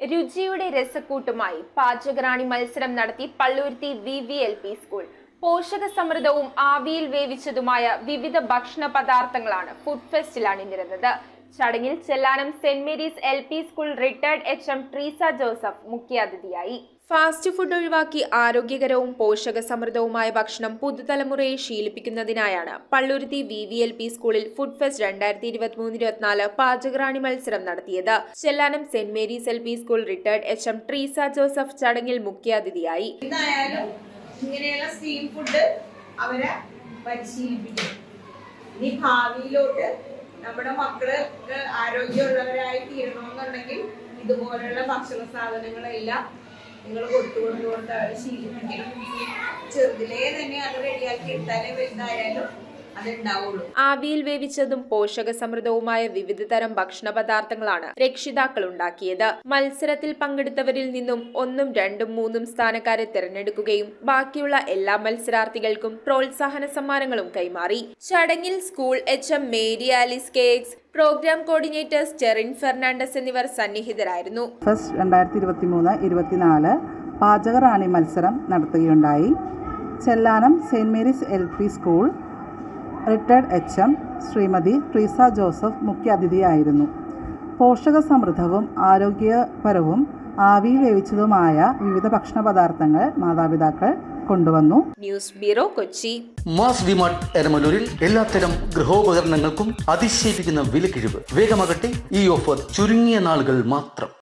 രുചിയുടെ രസക്കൂട്ടുമായി പാചകറാണി മത്സരം നടത്തി Palluruthy V V L P school പോഷക സമൃദ്ധവും ആവിയിൽ വേവിച്ചതുമായ വിവിധ ഭക്ഷണ പദാർത്ഥങ്ങളാണ് ഫുഡ് ഫെസ്റ്റിൽ അണിനിരുന്നത് ചടങ്ങിൽ Chellanam saint Mary's L P school retired H M Treesa Joseph മുഖ്യാതിഥിയായി ഫാസ്റ്റ് ഫുഡ് ഒഴിവാക്കി ആരോഗ്യകരവും പോഷക സമൃദ്ധവുമായ ഭക്ഷണം പുതുതലമുറയെ ശീലിപ്പിക്കുന്നതിനായാണ് Palluruthy V V L P സ്കൂളിൽ ഫുഡ് ഫെസ്റ്റ് രണ്ടായിരത്തി ഇരുപത്തിമൂന്ന് ഇരുപത്തിനാല് പാചകറാണി മത്സരം നടത്തിയത് Chellanam saint Mary's L P school retired H M Treesa Joseph ചടങ്ങിൽ മുഖ്യാതിഥിയായി എന്തായാലും ഇങ്ങനെയുള്ള സ്റ്റീം ഫുഡ് അവരെ പരിശീലിപ്പിക്കും ഇനി ഭാവിയിലോട്ട് നമ്മുടെ മക്കള് ആരോഗ്യമുള്ളവരായി തീരണമെന്നുണ്ടെങ്കിൽ ഇതുപോലുള്ള ഭക്ഷണ സാധനങ്ങളെല്ലാം നിങ്ങൾ കൊടുത്തു കൊടുത്തുകൊണ്ട് അവരെ ശീലിപ്പിക്കണം ചെറുതിലേ തന്നെ അത് റെഡിയാക്കി എടുത്താലേ വലുതായാലും അതുണ്ടാവുള്ളൂ ആവിയിൽ വേവിച്ചതും പോഷക സമൃദ്ധവുമായ വിവിധ തരം ഭക്ഷണ പദാർത്ഥങ്ങളാണ് രക്ഷിതാക്കൾ ഉണ്ടാക്കിയത് മത്സരത്തിൽ പങ്കെടുത്തവരിൽ നിന്നും ഒന്നും രണ്ടും മൂന്നും സ്ഥാനക്കാരെ തിരഞ്ഞെടുക്കുകയും ബാക്കിയുള്ള എല്ലാ മത്സരാർത്ഥികൾക്കും പ്രോത്സാഹന സമ്മാനങ്ങളും കൈമാറി ചടങ്ങിൽ school H M Mary Alice K X program coordinator Sterin Fernandez എന്നിവർ സന്നിഹിതരായിരുന്നു ഫസ്റ്റ് രണ്ടായിരത്തി ഇരുപത്തി മൂന്ന് ഇരുപത്തിനാല് പാചകറാണി മത്സരം നടത്തുകയുണ്ടായി Chellanam saint Mary's L P school retired H M Shrimati Treesa Joseph മുഖ്യാതിഥിയായിരുന്നു പോഷക സമൃദ്ധവും ആരോഗ്യപരവും ആവിയിൽ വേവിച്ചതുമായ വിവിധ ഭക്ഷണ പദാർത്ഥങ്ങൾ മാതാപിതാക്കൾ കൊണ്ടുവന്നു ന്യൂസ് ബ്യൂറോ കൊച്ചി മാസ് ഡിമാർട്ട് എരമലൂരിൽ എല്ലാത്തരം ഗൃഹോപകരണങ്ങൾക്കും അതിശയിപ്പിക്കുന്ന വിലക്കിഴിവ് വേഗമാകട്ടെ ഈ ഓഫർ ചുരുങ്ങിയ നാളുകൾ മാത്രം